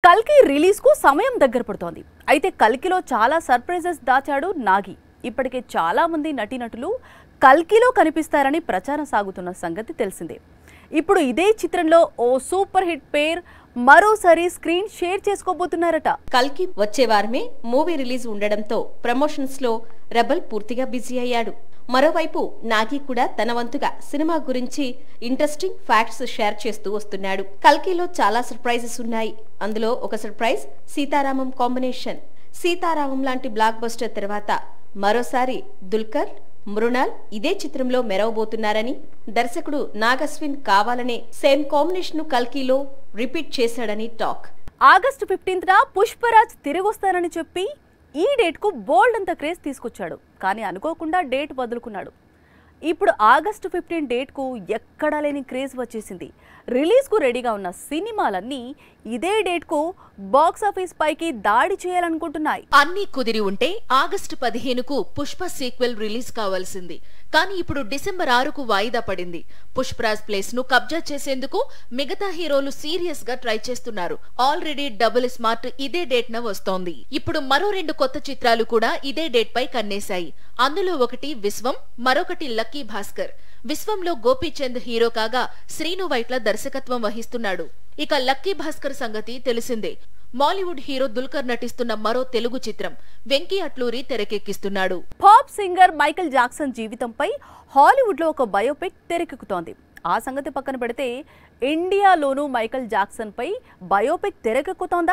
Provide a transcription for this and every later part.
కల్కి రిలీజ్ కు సమయం దగ్గర పడుతోంది అయితే కల్కిలో చాలా సర్ప్రైజెస్ దాచాడు నాగి ఇప్పటికే చాలా మంది నటీనటులు కల్కిలో కనిపిస్తారని ప్రచారం సాగుతున్న సంగతి తెలిసిందే ఇప్పుడు ఇదే చిత్రంలో ఓ సూపర్ హిట్ పేర్ మరోసారి స్క్రీన్ షేర్ చేసుకోబోతున్నారట కల్కి వచ్చే వారమే మూవీ రిలీజ్ ఉండడంతో ప్రమోషన్స్ లో రెబల్ పూర్తిగా బిజీ అయ్యాడు మరోవైపు నాగి కూడా తన వంతుగా సినిమా గురించి ఇంట్రెస్టింగ్ ఫ్యాక్ట్స్ షేర్ చేస్తూ వస్తున్నాడు కల్కిలో చాలా సర్ప్రైజెస్ ఉన్నాయి అందులో ఒక సర్ప్రైజ్ సీతారామం కాంబినేషన్ సీతారామం లాంటి బ్లాక్ బస్టర్ తర్వాత మరోసారి దుల్కర్ మృణాల్ ఇదే చిత్రంలో మెరవబోతున్నారని దర్శకుడు నాగస్విన్ కావాలనే సేమ్ కాంబినేషన్ ను కల్కిలో రిపీట్ చేశాడని టాక్ ఆగస్టు ఫిఫ్టీన్త్న పుష్పరాజ్ తిరిగొస్తానని చెప్పి ఈ డేట్కు బోల్డ్ అంత క్రేజ్ తీసుకొచ్చాడు కానీ అనుకోకుండా డేట్ వదులుకున్నాడు ఇప్పుడు ఆగస్టు ఫిఫ్టీన్ డేట్కు ఎక్కడా లేని క్రేజ్ వచ్చేసింది రిలీజ్కు రెడీగా ఉన్న సినిమాలన్నీ ఇదే డేట్కు బాక్స్ ఆఫీస్ పైకి దాడి చేయాలనుకుంటున్నాయి అన్నీ కుదిరి ఉంటే ఆగస్టు పదిహేనుకు పుష్ప సీక్వెల్ రిలీజ్ కావాల్సింది కానీ ఇప్పుడు డిసెంబర్ ఆరుకు వాయిదా పడింది పుష్పరాజ్ ప్లేస్ ను కబ్జా చేసేందుకు మిగతా హీరోలు సీరియస్ గా ట్రై చేస్తున్నారు ఆల్రెడీ డబుల్ స్మార్ట్ ఇదే డేట్ న వస్తోంది ఇప్పుడు మరో రెండు కొత్త చిత్రాలు కూడా ఇదే డేట్ పై కన్నేశాయి అందులో ఒకటి విశ్వం మరొకటి లక్కీ భాస్కర్ విశ్వంలో గోపీచంద్ హీరో కాగా శ్రీను వైట్ల దర్శకత్వం వహిస్తున్నాడు ఇక లక్కీ భాస్కర్ సంగతి తెలిసిందే మాలీవుడ్ హీరో దుల్కర్ నటిస్తున్న మరో తెలుగు చిత్రం వెంకీ అట్లూరి తెరకెక్కిస్తున్నాడు పాప్ సింగర్ మైకేల్ జాక్సన్ జీవితంపై హాలీవుడ్లో ఒక బయోపిక్ తెరకెక్కుతోంది ఆ సంగతి పక్కన పెడితే ఇండియాలోనూ మైకేల్ జాక్సన్ పై బయోపిక్ తెరకెక్కుతోందా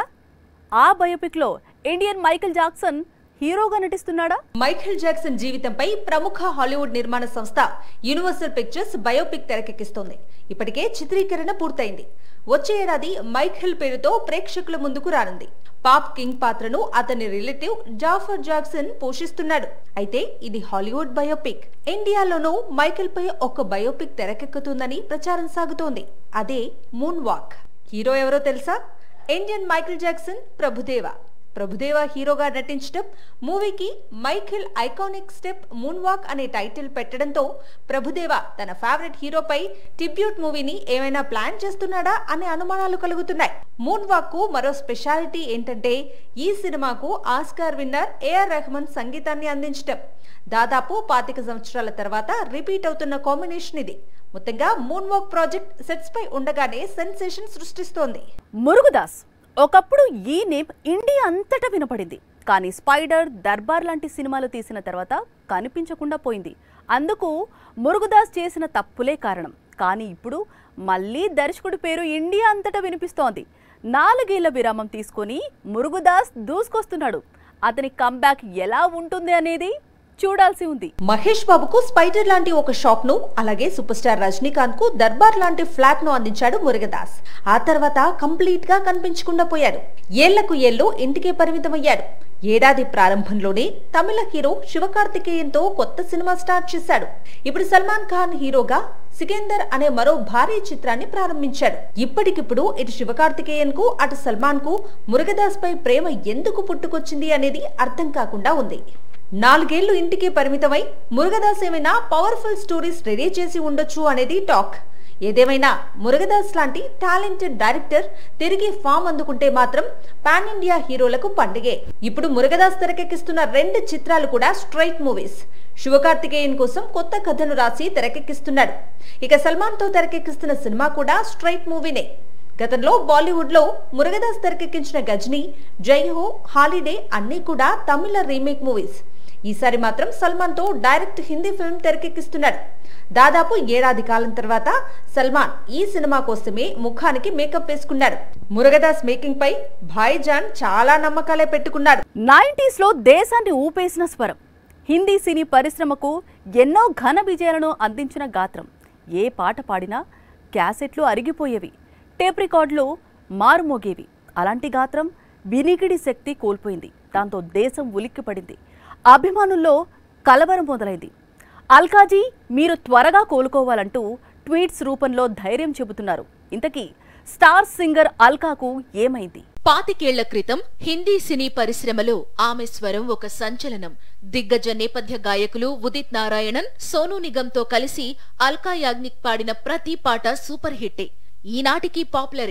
ఆ బయోపిక్లో ఇండియన్ మైకేల్ జాక్సన్ హీరోగా నటిస్తున్నాడా మైఖేల్ జాక్సన్ జీవితంపై ప్రముఖ హాలీవుడ్ నిర్మాణ సంస్థ యూనివర్సల్ పిక్చర్స్ బయోపిక్ తెరకెక్కిస్తోంది ఇప్పటికే చిత్రీకరణ పూర్తయింది వచ్చే ఏడాది మైఖేల్ పేరుతో ప్రేక్షకుల ముందుకు రానుంది పాప్ కింగ్ పాత్రను అతని రిలేటివ్ జాఫర్ జాక్సన్ పోషిస్తున్నాడు అయితే ఇది హాలీవుడ్ బయోపిక్ ఇండియాలోనూ మైఖేల్ పై ఒక బయోపిక్ తెరకెక్కుతుందని ప్రచారం సాగుతోంది అదే మూన్ వాక్ హీరో ఎవరో తెలుసా Indian Michael Jackson Prabhudeva Prabhudeva హీరోగా నటించడం మూవీకి Michael iconic step moon walk అనే టైటిల్ పెట్టడంతో ప్రభుదేవ తన ఫేవరెట్ హీరోపై ట్రిబ్యూట్ మూవీని ఏమైనా ప్లాన్ చేస్తున్నాడా అనే అనుమానాలు కలుగుతున్నాయి మూన్ వాక్ కు మరో స్పెషాలిటీ ఏంటంటే ఈ సినిమాకు ఆస్కార్ విన్నర్ ఏఆర్ రెహమాన్ సంగీతాన్ని అందించడం దాదాపు పాతిక సంవత్సరాల తర్వాత రిపీట్ అవుతున్న కాంబినేషన్ ఇది మొత్తంగా మూన్ వాక్ ప్రాజెక్ట్ సెట్స్ పై ఉండగానే సెన్సేషన్ సృష్టిస్తోంది మురుగుదాస్ ఒకప్పుడు ఈ నేమ్ ఇండియా అంతటా వినపడింది కానీ స్పైడర్ దర్బార్ లాంటి సినిమాలు తీసిన తర్వాత కనిపించకుండా పోయింది అందుకు మురుగుదాస్ చేసిన తప్పులే కారణం కానీ ఇప్పుడు మళ్ళీ దర్శకుడి పేరు ఇండియా అంతటా వినిపిస్తోంది నాలుగేళ్ల విరామం తీసుకొని మురుగుదాస్ దూసుకొస్తున్నాడు అతని కంబ్యాక్ ఎలా ఉంటుంది అనేది చూడాల్సి ఉంది మహేష్ బాబుకు స్పైడర్ లాంటి ఒక షాప్ ను అలాగే సూపర్ స్టార్ రజనీకాంత్ కు దర్బార్ లాంటి ఫ్లాట్ ను అందించాడు మురుగదాస్ ఆ తర్వాత కంప్లీట్ గా కనిపించకుండా పోయాడు ఏళ్లకు ఏళ్ళు ఇంటికే పరిమితమయ్యాడు ఏడాది ప్రారంభంలోనే తమిళ హీరో శివకార్తికేయన్తో కొత్త సినిమా స్టార్ట్ చేశాడు ఇప్పుడు సల్మాన్ ఖాన్ హీరోగా సికిందర్ అనే మరో భారీ చిత్రాన్ని ప్రారంభించాడు ఇప్పటికిప్పుడు ఇటు శివకార్తికేయన్ కు అటు సల్మాన్ కు మురుగదాస్ పై ప్రేమ ఎందుకు పుట్టుకొచ్చింది అనేది అర్థం కాకుండా ఉంది నాలుగేళ్లు ఇంటికి పరిమితమై మురుగదాస్ ఏమైనా పవర్ఫుల్ స్టోరీస్ రెడీ చేసి ఉండొచ్చు అనేది టాక్ ఏదేమైనా మురుగదాస్ లాంటి టాలెంటెడ్ డైరెక్టర్ తిరిగి ఫామ్ అందుకుంటే మాత్రం పాన్ ఇండియా హీరోలకు పండుగే ఇప్పుడు మురుగదాస్ తెరకెక్కిస్తున్న రెండు చిత్రాలు కూడా స్ట్రైట్ మూవీస్ శివకార్తికేయన్ కోసం కొత్త కథను రాసి తెరకెక్కిస్తున్నాడు ఇక సల్మాన్ తో తెరకెక్కిస్తున్న సినిమా కూడా స్ట్రైట్ మూవీనే గతంలో బాలీవుడ్ లో మురుగదాస్ తెరకెక్కించిన గజనీ జై హో హాలిడే అన్నీ కూడా తమిళ రీమేక్ మూవీస్ ఈసారి మాత్రం సల్మాన్ తో డైరెక్ట్ హిందీ ఫిల్మ్ తెరకెక్కిస్తున్నాడు దాదాపు ఏడాది కాలం తర్వాత సల్మాన్ ఈ సినిమా కోసమే ముఖానికి మేకప్ వేసుకున్నాడు మురుగదాస్ మేకింగ్ పై భాయిజాన్ చాలా నమ్మకాలే పెట్టుకున్నాడు నైంటీస్ లో దేశాన్ని ఊపేసిన స్వరం హిందీ సినీ పరిశ్రమకు ఎన్నో ఘన విజయాలను అందించిన గాత్రం ఏ పాట పాడినా క్యాసెట్లు అరిగిపోయేవి టేప్ రికార్డులు మారుమోగేవి అలాంటి గాత్రం వినికిడి శక్తి కోల్పోయింది దాంతో దేశం ఉలిక్కిపడింది అభిమానుల్లో కలవరం మొదలైంది అల్కాజీ మీరు త్వరగా కోలుకోవాలంటూ ట్వీట్స్ రూపంలో ధైర్యం చెబుతున్నారు ఇంతకీ స్టార్ సింగర్ అల్కాకు ఏమైంది పాతికేళ్ల క్రితం హిందీ సినీ పరిశ్రమలో ఆమె స్వరం ఒక సంచలనం దిగ్గజ నేపథ్య గాయకులు ఉదిత్ నారాయణన్ సోనూ నిగంతో కలిసి అల్కా యాగ్నిక్ పాడిన ప్రతి పాట సూపర్ హిట్టే ఈనాటికి పాపులరే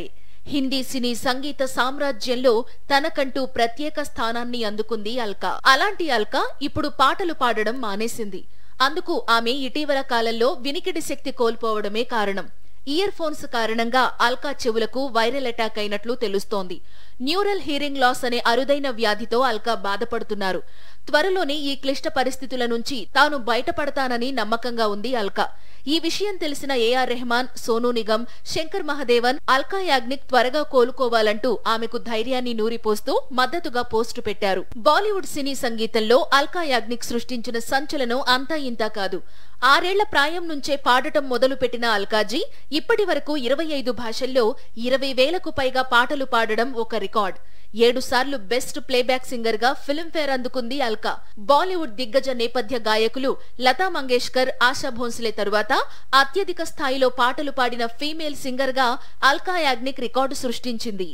హిందీ సినీ సంగీత సామ్రాజ్యంలో తనకంటూ ప్రత్యేక స్థానాన్ని అందుకుంది అల్కా అలాంటి అల్కా ఇప్పుడు పాటలు పాడడం మానేసింది అందుకు ఆమె ఇటీవల కాలంలో వినికిడి శక్తి కోల్పోవడమే కారణం ఇయర్ ఫోన్స్ కారణంగా అల్కా చెవులకు వైరల్ అటాక్ అయినట్లు తెలుస్తోంది న్యూరల్ హీరింగ్ లాస్ అనే అరుదైన వ్యాధితో అల్కా బాధపడుతున్నారు త్వరలోనే ఈ క్లిష్ట పరిస్థితుల నుంచి తాను బయటపడతానని నమ్మకంగా ఉంది అల్కా ఈ విషయం తెలిసిన ఏఆర్ రెహమాన్ సోనూ నిగమ్ శంకర్ మహదేవన్ అల్కా యాగ్నిక్ త్వరగా కోలుకోవాలంటూ ఆమెకు ధైర్యాన్ని నూరిపోస్తూ మద్దతుగా పోస్టు పెట్టారు బాలీవుడ్ సినీ సంగీతంలో అల్కా యాగ్నిక్ సృష్టించిన సంచలనం అంతా ఇంతా కాదు ఆరేళ్ల ప్రాయం నుంచే పాడటం మొదలుపెట్టిన అల్కాజీ ఇప్పటి వరకు ఇరవై ఐదు భాషల్లో ఇరవై వేలకు పైగా పాటలు పాడడం ఒక రికార్డ్ ఏడు సార్లు బెస్ట్ ప్లేబ్యాక్ సింగర్ గా ఫిల్మ్ఫేర్ అందుకుంది అల్కా బాలీవుడ్ దిగ్గజ నేపథ్య గాయకులు లతా మంగేష్కర్ ఆశా భోన్స్లే తరువాత అత్యధిక స్థాయిలో పాటలు పాడిన ఫీమేల్ సింగర్ గా అల్కా యాగ్నిక్ రికార్డు సృష్టించింది